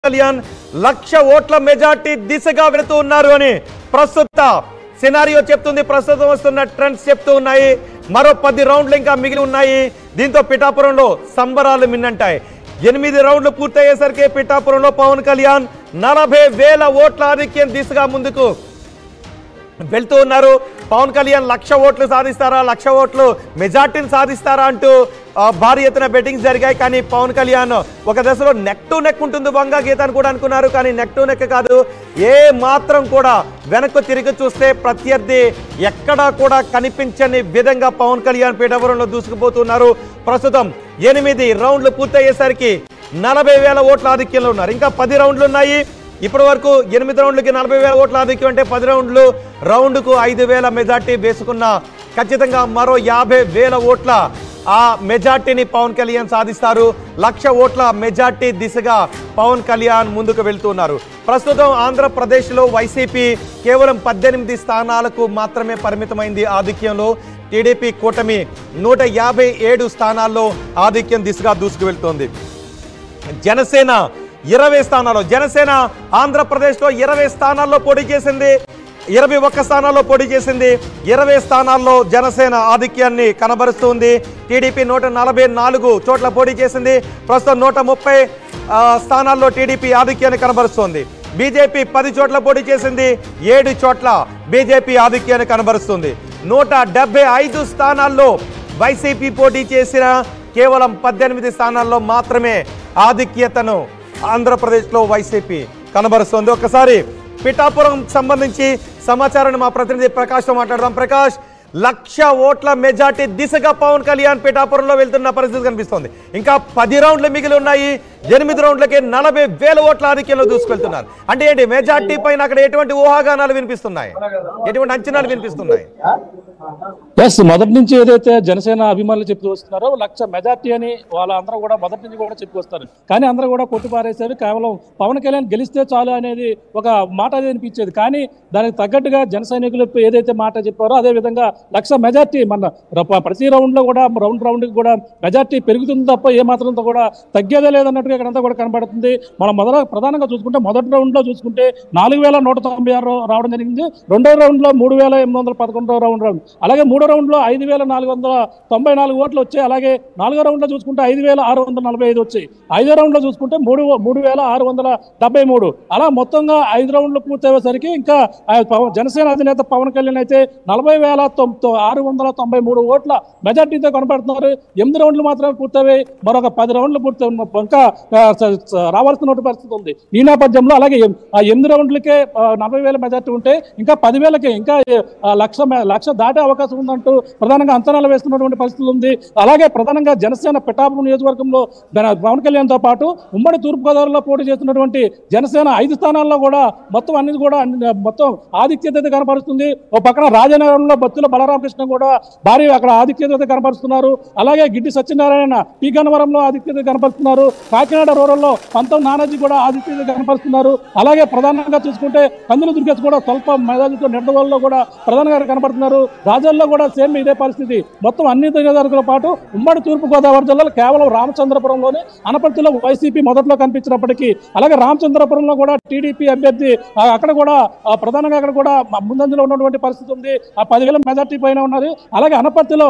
కళ్యాణ్ లక్ష ఓట్ల మెజార్టీ దిశగా వెళుతూ ఉన్నారు అని ప్రస్తుత సినారియో చెప్తుంది ప్రస్తుతం వస్తున్న ట్రెండ్స్ చెప్తూ ఉన్నాయి మరో పది రౌండ్లు ఇంకా మిగిలి ఉన్నాయి దీంతో పిఠాపురంలో సంబరాలు మిన్నంటాయి ఎనిమిది రౌండ్లు పూర్తయ్యేసరికి పిఠాపురంలో పవన్ కళ్యాణ్ నలభై వేల ఓట్ల ఆధిక్యం దిశగా ముందుకు వెళ్తూ ఉన్నారు పవన్ కళ్యాణ్ లక్ష ఓట్లు సాధిస్తారా లక్ష ఓట్లు మెజార్టీని సాధిస్తారా అంటూ ఆ, భారీ ఎత్తున బెట్టింగ్స్ జరిగాయి కానీ పవన్ కళ్యాణ్ ఒక దశలో నెక్ టు నెక్ ఉంటుంది వంగా గీత అని కూడా అనుకున్నారు కానీ నెక్ టు నెక్ కాదు ఏ మాత్రం కూడా వెనక్కు తిరిగి చూస్తే ప్రత్యర్థి ఎక్కడా కూడా కనిపించని విధంగా పవన్ కళ్యాణ్ పీఠాపురంలో దూసుకుపోతున్నారు ప్రస్తుతం ఎనిమిది రౌండ్లు పూర్తయ్యేసరికి నలభై వేల ఓట్ల ఆధిక్యంలో ఉన్నారు ఇంకా పది రౌండ్లు ఉన్నాయి ఇప్పటి వరకు ఎనిమిది రౌండ్లకి నలభై వేల ఓట్ల ఆధిక్యం అంటే పది రౌండ్లు రౌండ్కు ఐదు వేల మెజార్టీ వేసుకున్న ఖచ్చితంగా మరో యాభై వేల ఓట్ల ఆ మెజార్టీని పవన్ కళ్యాణ్ సాధిస్తారు లక్ష ఓట్ల మెజార్టీ దిశగా పవన్ కళ్యాణ్ ముందుకు వెళ్తున్నారు ప్రస్తుతం ఆంధ్రప్రదేశ్లో వైసీపీ కేవలం పద్దెనిమిది స్థానాలకు మాత్రమే పరిమితమైంది ఆధిక్యంలో టీడీపీ కూటమి నూట యాభై ఏడు స్థానాల్లో ఆధిక్యం దిశగా దూసుకు వెళ్తోంది జనసేన ఇరవై స్థానాల్లో జనసేన ఆంధ్రప్రదేశ్లో ఇరవై స్థానాల్లో పోటీ చేసింది ఇరవై ఒక్క స్థానాల్లో పోటీ చేసింది ఇరవై స్థానాల్లో జనసేన ఆధిక్యాన్ని కనబరుస్తుంది టీడీపీ నూట నలభై నాలుగు చోట్ల పోటీ చేసింది ప్రస్తుతం నూట ముప్పై ఆ, స్థానాల్లో టీడీపీ ఆధిక్యాన్ని కనబరుస్తోంది బీజేపీ పది చోట్ల పోటీ చేసింది ఏడు చోట్ల బీజేపీ ఆధిక్యాన్ని కనబరుస్తుంది నూట డెబ్బై ఐదు స్థానాల్లో వైసీపీ పోటీ చేసిన కేవలం పద్దెనిమిది స్థానాల్లో మాత్రమే ఆధిక్యతను ఆంధ్రప్రదేశ్లో వైసీపీ కనబరుస్తోంది ఒకసారి పిఠాపురం సంబంధించి సమాచారాన్ని మా ప్రతినిధి ప్రకాష్తో మాట్లాడదాం ప్రకాష్ లక్ష ఓట్ల మెజార్టీ దిశగా పవన్ కళ్యాణ్ పిఠాపురంలో వెళ్తున్న పరిస్థితి కనిపిస్తోంది ఇంకా పది రౌండ్లు మిగిలి ఉన్నాయి ఎనిమిది రౌండ్లకి నలభై వేల ఓట్ల ఆధిక్యంలో దూసుకెళ్తున్నారు అంటే ఏంటి మెజార్టీ పైన అక్కడ ఎటువంటి ఊహాగానాలు వినిపిస్తున్నాయి ఎటువంటి అంచనాలు వినిపిస్తున్నాయి ఎస్ మొదటి నుంచి ఏదైతే జనసేన అభిమానులు చెప్తూ వస్తున్నారో లక్ష మెజార్టీ అని వాళ్ళందరూ కూడా మొదటి నుంచి కూడా చెప్పుకు వస్తారు కానీ అందరూ కూడా కొట్టిపారేశారు కేవలం పవన్ కళ్యాణ్ గెలిస్తే చాలు అనేది ఒక మాట అది అనిపించేది కానీ దానికి తగ్గట్టుగా జన సైనికులు ఏదైతే మాట చెప్పారో అదే విధంగా లక్ష మెజార్టీ మన ర- ప్రతి రౌండ్ లో కూడా రౌండ్ రౌండ్ కూడా మెజార్టీ పెరుగుతుంది తప్ప ఏ మాత్రంతో కూడా తగ్గేదే లేదన్నట్టుగా ఇక్కడంతా కూడా కనబడుతుంది మనం మొదల ప్రధానంగా చూసుకుంటే మొదటి రౌండ్ లో చూసుకుంటే నాలుగు వేల నూట తొంభై ఆరు రావడం జరిగింది రెండో రౌండ్ లో మూడు వేల ఎనిమిది వందల పదకొండో రౌండ్ రౌండ్ అలాగే మూడో రౌండ్ లో ఐదు వేల నాలుగు వందల తొంభై నాలుగు ఓట్లు వచ్చాయి అలాగే నాలుగో రౌండ్ లో చూసుకుంటే ఐదు వేల ఆరు వందల నలభై ఐదు వచ్చాయి ఐదో రౌండ్ లో చూసుకుంటే మూడు మూడు వేల ఆరు వందల డెబ్బై మూడు అలా మొత్తంగా ఐదు రౌండ్లు పూర్తయ్యేసరికి ఇంకా ఆ పవ- జనసేన అధినేత పవన్ కళ్యాణ్ అయితే నలభై వేల తొమ్- తొ- ఆరు వందల తొంభై మూడు ఓట్ల మెజార్టీతో కనబడుతున్నారు ఎనిమిది రౌండ్లు మాత్రమే పూర్తయ్యాయి మరొక పది రౌండ్లు పూర్తి ఇంకా ఆ, స- స- రావాల్సిన పరిస్థితి ఉంది ఈ నేపథ్యంలో అలాగే ఎం- ఆ ఎనిమిది రౌండ్లకే ఆ, నలభై వేల మెజార్టీ ఉంటే ఇంకా పదివేలకి ఇంకా ఆ, లక్ష మె- లక్ష దాటే అవకాశం ఉందంటూ ప్రధానంగా అంచనాలు వేస్తున్నటువంటి పరిస్థితి ఉంది అలాగే ప్రధానంగా జనసేన పిఠాపురం నియోజకవర్గంలో జన- పవన్ కళ్యాణ్తో పాటు ఉమ్మడి తూర్పుగోదావరిలో పోటీ చేస్తున్నటువంటి జనసేన ఐదు స్థానాల్లో కూడా మొత్తం అన్ని కూడా అన్ని- మొత్తం ఆధిక్యత అయితే కనపరుస్తుంది ఓ పక్కన రాజనగరంలో బత్తుల బలరామకృష్ణ కూడా భారీ అక్కడ ఆధిక్యత అయితే కనపరుస్తున్నారు అలాగే గిడ్డి సత్యనారాయణ పీ గన్నవరంలో ఆధిక్యత కనపరుస్తున్నారు కాకినాడ రూరల్లో పంతం నానాజీ కూడా ఆధిక్యత కనపరుస్తున్నారు అలాగే ప్రధానంగా చూసుకుంటే కందుల దుర్గేష్ కూడా స్వల్ప మెజార్టీతో నిడదవల్లో కూడా ప్రధానంగా కనపడుతున్నారు రాజాల్లో కూడా సేమ్ ఇదే పరిస్థితి మొత్తం అన్ని నియోజకవర్గాలతో పాటు ఉమ్మడి తూర్పు గోదావరి జిల్లాలో కేవలం రామచంద్రపురంలోనే అనపర్తిలో వైసీపీ మొదట్లో కనిపించినప్పటికీ అలాగే రామచంద్రపురంలో కూడా టీడీపీ అభ్యర్థి ఆ, అక్కడ కూడా ఆ, ప్రధానంగా అక్కడ కూడా ముందంజలో ఉన్నటువంటి పరిస్థితి ఉంది ఆ పదివేల మెజార్టీ పైన ఉన్నది అలాగే అనపర్తిలో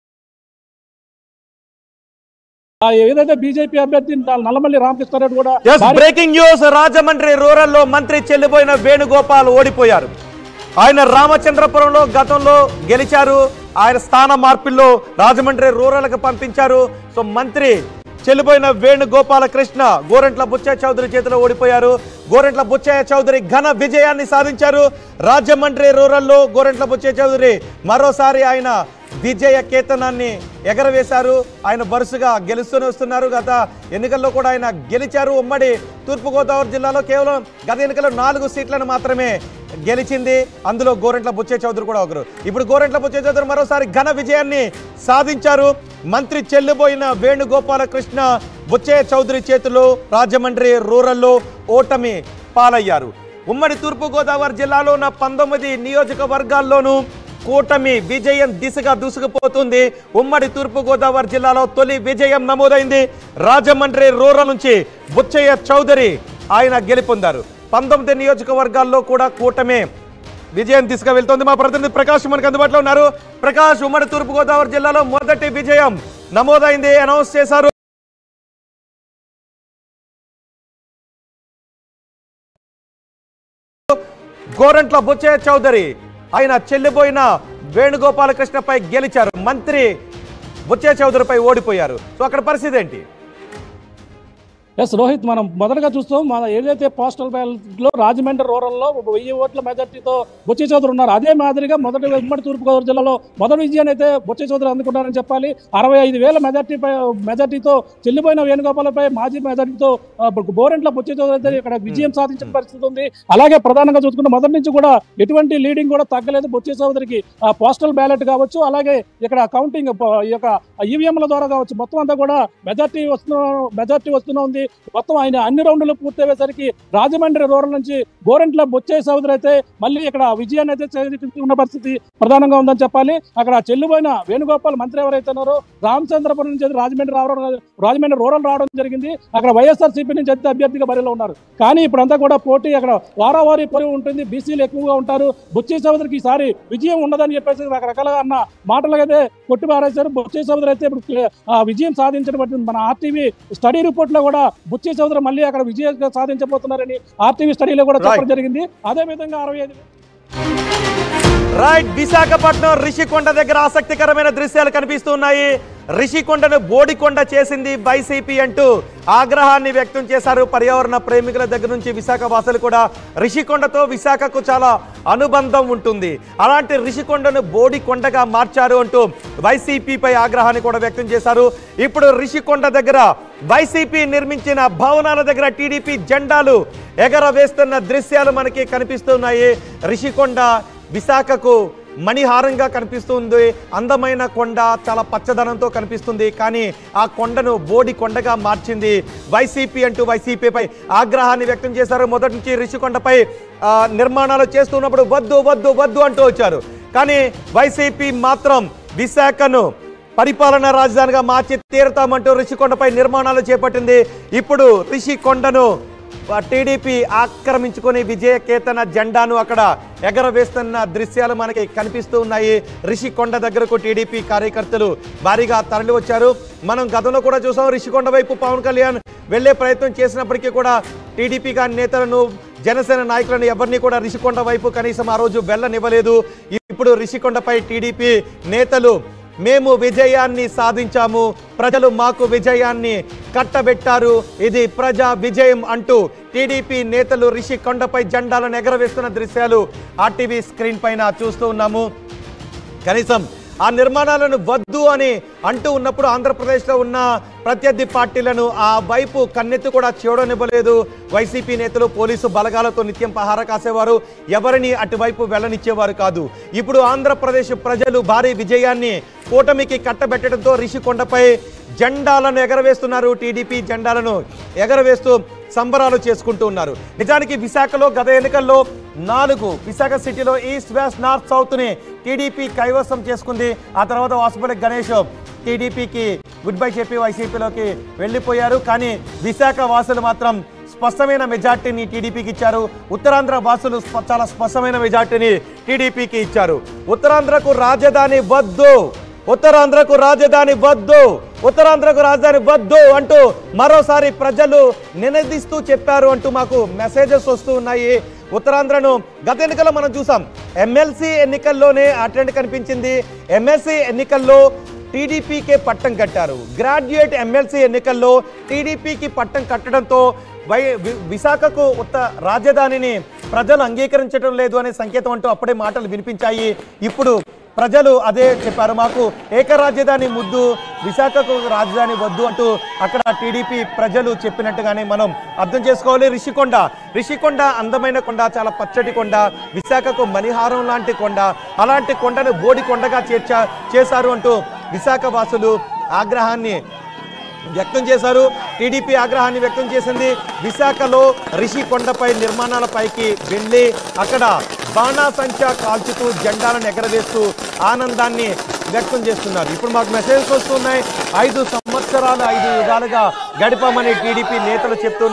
ఆ, ఏదైతే బీజేపీ అభ్యర్థి నల్లమల్లి రామకృష్ణారెడ్డి కూడా ఎస్ భారీ- బ్రేకింగ్ న్యూస్ రాజమండ్రి రూరల్ లో మంత్రి చెల్లిపోయిన వేణుగోపాల్ ఓడిపోయారు ఆయన రామచంద్రపురంలో గతంలో గెలిచారు ఆయన స్థాన మార్పుల్లో రాజమండ్రి రూరల్ కు పంపించారు సో మంత్రి చెల్లిపోయిన వేణుగోపాల కృష్ణ గోరెంట్ల బుచ్చయ్య చౌదరి చేతిలో ఓడిపోయారు గోరెంట్ల బుచ్చయ్య చౌదరి ఘన విజయాన్ని సాధించారు రాజమండ్రి రూరల్లో గోరెంట్ల బుచ్చయ్య చౌదరి మరోసారి ఆయన విజయ కేతనాన్ని ఎగరవేశారు ఆయన వరుసగా గెలుస్తూనే వస్తున్నారు గత ఎన్నికల్లో కూడా ఆయన గెలిచారు ఉమ్మడి తూర్పుగోదావరి జిల్లాలో కేవలం గత ఎన్నికల్లో నాలుగు సీట్లను మాత్రమే గెలిచింది అందులో గోరెంట్ల బుచ్చే చౌదరి కూడా ఒకరు ఇప్పుడు గోరెంట్ల బుచ్చే చౌదరి మరోసారి ఘన విజయాన్ని సాధించారు మంత్రి చెల్లిపోయిన వేణుగోపాలకృష్ణ బుచ్చయ్య చౌదరి చేతిలో రాజమండ్రి రూరల్లో ఓటమి పాలయ్యారు ఉమ్మడి తూర్పుగోదావరి జిల్లాలో ఉన్న పంతొమ్మిది నియోజకవర్గాల్లోనూ కూటమి విజయం దిశగా దూసుకుపోతుంది ఉమ్మడి తూర్పుగోదావరి జిల్లాలో తొలి విజయం నమోదైంది రాజమండ్రి రూరల్ నుంచి బుచ్చయ్య చౌదరి ఆయన గెలుపొందారు పంతొమ్మిది నియోజకవర్గాల్లో కూడా కూటమే విజయం తీసుకువెళ్తోంది మా ప్రతినిధి ప్రకాష్ మనకు అందుబాటులో ఉన్నారు ప్రకాష్ ఉమ్మడి తూర్పుగోదావరి జిల్లాలో మొదటి విజయం నమోదైంది అనౌన్స్ చేశారు గోరంట్ల బుచ్చయ్య చౌదరి ఆయన చెల్లిపోయిన వేణుగోపాలకృష్ణపై గెలిచారు మంత్రి బుచ్చయ్య చౌదరిపై ఓడిపోయారు సో అక్కడ పరిస్థితి ఏంటి ఎస్ రోహిత్ మనం మొదటగా చూస్తాం మన ఏదైతే పోస్టల్ బ్యాలెట్ లో రాజమండ్రి రూరల్ లో ఒక వెయ్యి ఓట్ల మెజార్టీతో బొచ్చే చౌదరి ఉన్నారు అదే మాదిరిగా మొదటి ఉమ్మడి తూర్పుగోదావరి జిల్లాలో మొదటి విజయాన్ని అయితే బొచ్చే చౌదరి అందుకున్నారని చెప్పాలి అరవై ఐదు వేల మెజార్టీపై మెజార్టీతో చెల్లిపోయిన వేణుగోపాలపై మాజీ మెజార్టీతో ఆ, గోరెంట్ల బొచ్చే చౌదరి అయితే ఇక్కడ విజయం సాధించిన పరిస్థితి ఉంది అలాగే ప్రధానంగా చూసుకుంటే మొదటి నుంచి కూడా ఎటువంటి లీడింగ్ కూడా తగ్గలేదు బొచ్చే చౌదరికి ఆ పోస్టల్ బ్యాలెట్ కావచ్చు అలాగే ఇక్కడ కౌంటింగ్ ప- ఈ యొక్క ఈవీఎంల ద్వారా కావచ్చు మొత్తం అంతా కూడా మెజార్టీ వస్తున్న మెజార్టీ వస్తున్న ఉంది మొత్తం ఆయన అన్ని రౌండ్లు పూర్తయ్యేసరికి రాజమండ్రి రూరల్ నుంచి గోరెంట్ల బొచ్చే చౌదరి అయితే మళ్ళీ ఇక్కడ విజయాన్ని అయితే చేజిక్కించుకున్న పరిస్థితి ప్రధానంగా ఉందని చెప్పాలి అక్కడ చెల్లిపోయిన వేణుగోపాల్ మంత్రి ఎవరైతే ఉన్నారో రామచంద్రపురం నుంచి అయితే రాజమండ్రి రావడం రాజమండ్రి రూరల్ రావడం జరిగింది అక్కడ వైఎస్ఆర్ సిపి నుంచి అయితే అభ్యర్థిగా బరిలో ఉన్నారు కానీ ఇప్పుడంతా కూడా పోటీ అక్కడ వారావారి పోటీ ఉంటుంది బీసీలు ఎక్కువగా ఉంటారు బొచ్చే చౌదరికి ఈసారి విజయం ఉండదని చెప్పేసి రకరకాలుగా అన్న మాటలకైతే కొట్టి పారేశారు బొచ్చే చౌదరి అయితే ఇప్పుడు ఆ, విజయం సాధించడం పట్టింది మన ఆర్టీవీ స్టడీ రిపోర్ట్ లో కూడా బుచ్చే చౌదరి మళ్ళీ అక్కడ విజయం సాధించబోతున్నారని ఆర్టీవీ స్టడీలో కూడా చెప్పడం జరిగింది అదే విధంగా అరవై ఐదు రైట్ విశాఖపట్నం రిషికొండ దగ్గర ఆసక్తికరమైన దృశ్యాలు కనిపిస్తున్నాయి రిషికొండను బోడికొండ చేసింది వైసీపీ అంటూ ఆగ్రహాన్ని వ్యక్తం చేశారు పర్యావరణ ప్రేమికుల దగ్గర నుంచి విశాఖ వాసులు కూడా రిషికొండతో విశాఖకు చాలా అనుబంధం ఉంటుంది అలాంటి రిషికొండను బోడికొండగా మార్చారు అంటూ వైసీపీపై ఆగ్రహాన్ని కూడా వ్యక్తం చేశారు ఇప్పుడు రిషికొండ దగ్గర వైసీపీ నిర్మించిన భవనాల దగ్గర టీడీపీ జెండాలు ఎగరవేస్తున్న దృశ్యాలు మనకి కనిపిస్తున్నాయి రిషికొండ విశాఖకు మణిహారంగా కనిపిస్తుంది అందమైన కొండ చాలా పచ్చదనంతో కనిపిస్తుంది కానీ ఆ కొండను బోడి కొండగా మార్చింది వైసీపీ అంటూ వైసీపీపై ఆగ్రహాన్ని వ్యక్తం చేశారు మొదటి నుంచి రిషికొండపై ఆ, నిర్మాణాలు చేస్తున్నప్పుడు వద్దు వద్దు వద్దు అంటూ వచ్చారు కానీ వైసీపీ మాత్రం విశాఖను పరిపాలనా రాజధానిగా మార్చి తీరుతామంటూ రిషికొండపై నిర్మాణాలు చేపట్టింది ఇప్పుడు రిషికొండను ఆ టీడీపీ ఆక్రమించుకొని విజయకేతన జెండాను అక్కడ ఎగరవేస్తున్న దృశ్యాలు మనకి కనిపిస్తూ ఉన్నాయి రిషికొండ దగ్గరకు టీడీపీ కార్యకర్తలు భారీగా తరలి వచ్చారు మనం గతంలో కూడా చూసాం రిషికొండ వైపు పవన్ కళ్యాణ్ వెళ్లే ప్రయత్నం చేసినప్పటికీ కూడా టీడీపీ గారి నేతలను జనసేన నాయకులను ఎవరిని కూడా రిషికొండ వైపు కనీసం ఆ రోజు వెళ్ళనివ్వలేదు ఇప్పుడు రిషికొండపై టీడీపీ నేతలు మేము విజయాన్ని సాధించాము ప్రజలు మాకు విజయాన్ని కట్టబెట్టారు ఇది ప్రజా విజయం అంటూ టీడీపీ నేతలు రిషి కొండపై జెండాలను ఎగరవేస్తున్న దృశ్యాలు ఆర్టీవీ స్క్రీన్ పైన చూస్తూ ఉన్నాము కనీసం ఆ నిర్మాణాలను వద్దు అని అంటూ ఉన్నప్పుడు ఆంధ్రప్రదేశ్లో ఉన్న ప్రత్యర్థి పార్టీలను ఆ వైపు కన్నెత్తి కూడా చూడనివ్వలేదు వైసీపీ నేతలు పోలీసు బలగాలతో నిత్యం పహార కాసేవారు ఎవరిని అటువైపు వెళ్ళనిచ్చేవారు కాదు ఇప్పుడు ఆంధ్రప్రదేశ్ ప్రజలు భారీ విజయాన్ని కూటమికి కట్టబెట్టడంతో రిషికొండపై జెండాలను ఎగరవేస్తున్నారు టీడీపీ జెండాలను ఎగరవేస్తూ సంబరాలు చేసుకుంటూ ఉన్నారు నిజానికి విశాఖలో గత ఎన్నికల్లో నాలుగు విశాఖ సిటీలో ఈస్ట్ వెస్ట్ నార్త్ సౌత్ ని టీడీపీ కైవసం చేసుకుంది ఆ తర్వాత వాసుపల్లి గణేష్ టీడీపీకి గుడ్ బై చెప్పి వైసీపీలోకి వెళ్ళిపోయారు కానీ విశాఖ వాసులు మాత్రం స్పష్టమైన మెజార్టీని టీడీపీకి ఇచ్చారు ఉత్తరాంధ్ర వాసులు స్ప- చాలా స్పష్టమైన మెజార్టీని టీడీపీకి ఇచ్చారు ఉత్తరాంధ్రకు రాజధాని వద్దు ఉత్తరాంధ్రకు రాజధాని వద్దు ఉత్తరాంధ్రకు రాజధాని వద్దు అంటూ మరోసారి ప్రజలు నినదిస్తూ చెప్పారు అంటూ మాకు మెసేజెస్ వస్తూ ఉన్నాయి ఉత్తరాంధ్రను గత ఎన్నికల్లో మనం చూసాం ఎమ్మెల్సీ ఎన్నికల్లోనే అటెండ్ కనిపించింది ఎమ్మెల్సీ ఎన్నికల్లో టీడీపీకే పట్టం కట్టారు గ్రాడ్యుయేట్ ఎమ్మెల్సీ ఎన్నికల్లో టీడీపీకి పట్టం కట్టడంతో వై వి- విశాఖకు ఉత్త రాజధానిని ప్రజలు అంగీకరించడం లేదు అనే సంకేతం అంటూ అప్పుడే మాటలు వినిపించాయి ఇప్పుడు ప్రజలు అదే చెప్పారు మాకు ఏక రాజధాని ముద్దు విశాఖకు రాజధాని వద్దు అంటూ అక్కడ టీడీపీ ప్రజలు చెప్పినట్టుగానే మనం అర్థం చేసుకోవాలి రిషికొండ రిషికొండ అందమైన కొండ చాలా పచ్చటి కొండ విశాఖకు మణిహారం లాంటి కొండ అలాంటి కొండను బోడి కొండగా చేర్చా చేశారు అంటూ విశాఖ వాసులు ఆగ్రహాన్ని వ్యక్తం చేశారు టీడీపీ ఆగ్రహాన్ని వ్యక్తం చేసింది విశాఖలో రిషి కొండపై నిర్మాణాలపైకి వెళ్ళి అక్కడ బాణాసంచా కాల్చుతూ జెండాలను ఎగరవేస్తూ ఆనందాన్ని వ్యక్తం చేస్తున్నారు ఇప్పుడు మాకు మెసేజెస్ వస్తున్నాయి ఐదు సంవత్సరాలు ఐదు యుగాలుగా గడిపామని టీడీపీ నేతలు చెప్తున్నారు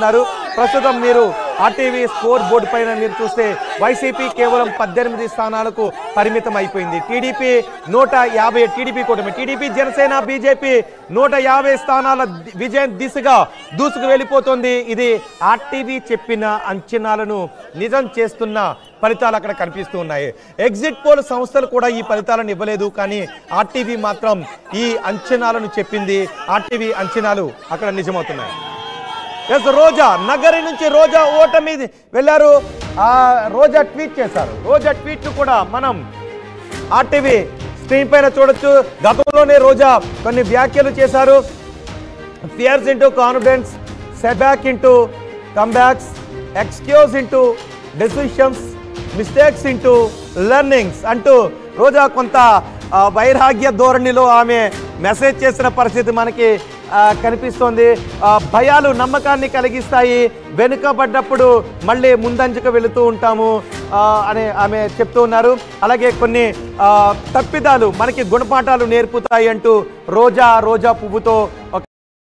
ప్రస్తుతం మీరు ఆర్టీవీ స్కోర్ బోర్డు పైన మీరు చూస్తే వైసీపీ కేవలం పద్దెనిమిది స్థానాలకు పరిమితం అయిపోయింది టీడీపీ నూట యాభై టీడీపీ కూటమి టీడీపీ జనసేన బీజేపీ నూట యాభై స్థానాల ది- విజయం దిశగా దూసుకు వెళ్ళిపోతుంది ఇది ఆర్టీవీ చెప్పిన అంచనాలను నిజం చేస్తున్న ఫలితాలు అక్కడ కనిపిస్తూ ఉన్నాయి ఎగ్జిట్ పోల్ సంస్థలు కూడా ఈ ఫలితాలను ఇవ్వలేదు కానీ ఆర్టీవీ మాత్రం ఈ అంచనాలను చెప్పింది ఆర్టీవీ అంచనాలు అక్కడ నిజమవుతున్నాయి ఎస్ రోజా నగరి నుంచి రోజా ఓటమి వెళ్ళారు ఆ రోజా ట్వీట్ చేశారు రోజా ట్వీట్ కూడా మనం ఆర్టీవీ స్క్రీన్ పైన చూడొచ్చు గతంలోనే రోజా కొన్ని వ్యాఖ్యలు చేశారు fears into confidence setback into comebacks excuse into decisions mistakes into learnings అంటూ రోజా కొంత ఆ, వైరాగ్య ధోరణిలో ఆమె మెసేజ్ చేసిన పరిస్థితి మనకి ఆ, కనిపిస్తోంది ఆ, భయాలు నమ్మకాన్ని కలిగిస్తాయి వెనుకబడ్డప్పుడు మళ్ళీ ముందంజకు వెళుతూ ఉంటాము ఆ, అని ఆమె చెప్తూ ఉన్నారు అలాగే కొన్ని ఆ, తప్పిదాలు మనకి గుణపాఠాలు నేర్పుతాయి అంటూ రోజా రోజా పువ్వుతో ఒక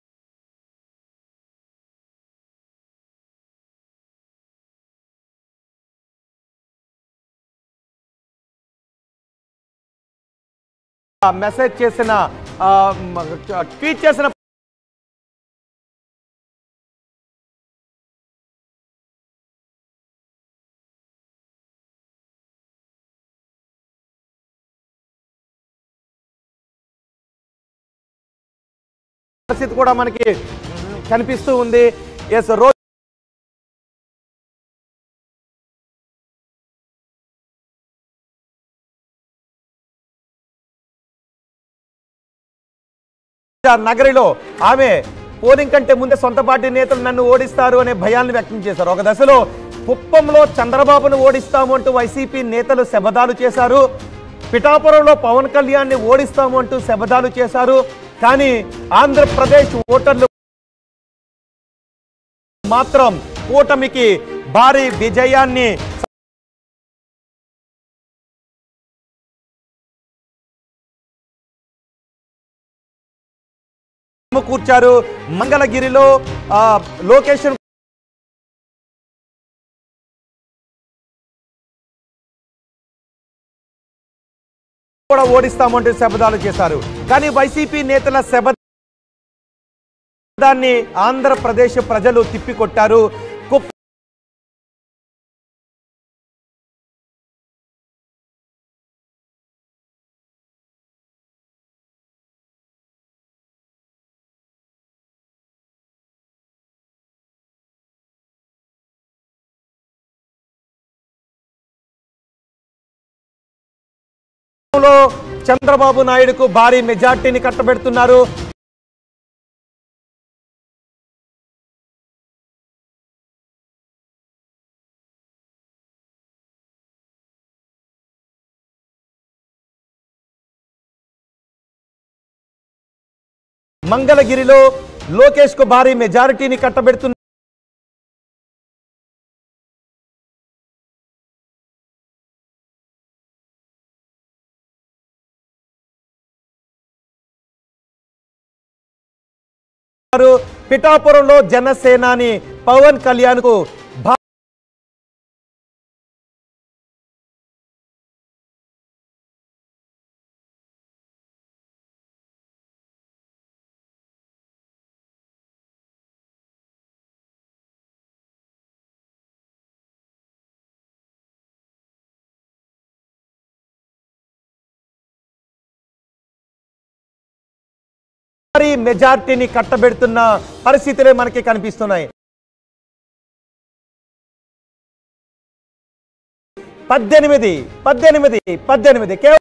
మెసేజ్ చేసిన ఆ, మ- ట్వీట్ చేసిన పరిస్థితి కూడా మనకి కనిపిస్తూ ఉంది ఎస్ రోజు నగరిలో ఆమె పోలింగ్ కంటే ముందే సొంత పార్టీ నేతలు నన్ను ఓడిస్తారు అనే భయాన్ని వ్యక్తం చేశారు ఒక దశలో కుప్పంలో చంద్రబాబును ఓడిస్తాము అంటూ వైసీపీ నేతలు శబదాలు చేశారు పిఠాపురంలో పవన్ కళ్యాణ్ని ఓడిస్తాము అంటూ శబదాలు చేశారు కానీ ఆంధ్రప్రదేశ్ ఓటర్లు మాత్రం కూటమికి భారీ విజయాన్ని కూర్చారు మంగళగిరిలో ఆ, లోకేష్ కూడా ఓడిస్తామంటూ శపథాలు చేశారు కానీ వైసీపీ నేతల శపథాన్ని ఆంధ్రప్రదేశ్ ప్రజలు తిప్పికొట్టారు కుప్ప లో చంద్రబాబు నాయుడుకు భారీ మెజార్టీని కట్టబెడుతున్నారు మంగళగిరిలో లోకేష్ కు భారీ మెజారిటీని కట్టబెడుతున్నారు పిఠాపురంలో జనసేనాని పవన్ కళ్యాణ్ కు భా- భారీ మెజార్టీని కట్టబెడుతున్న పరిస్థితులే మనకి కనిపిస్తున్నాయి పద్దెనిమిది పద్దెనిమిది పద్దెనిమిది కేవలం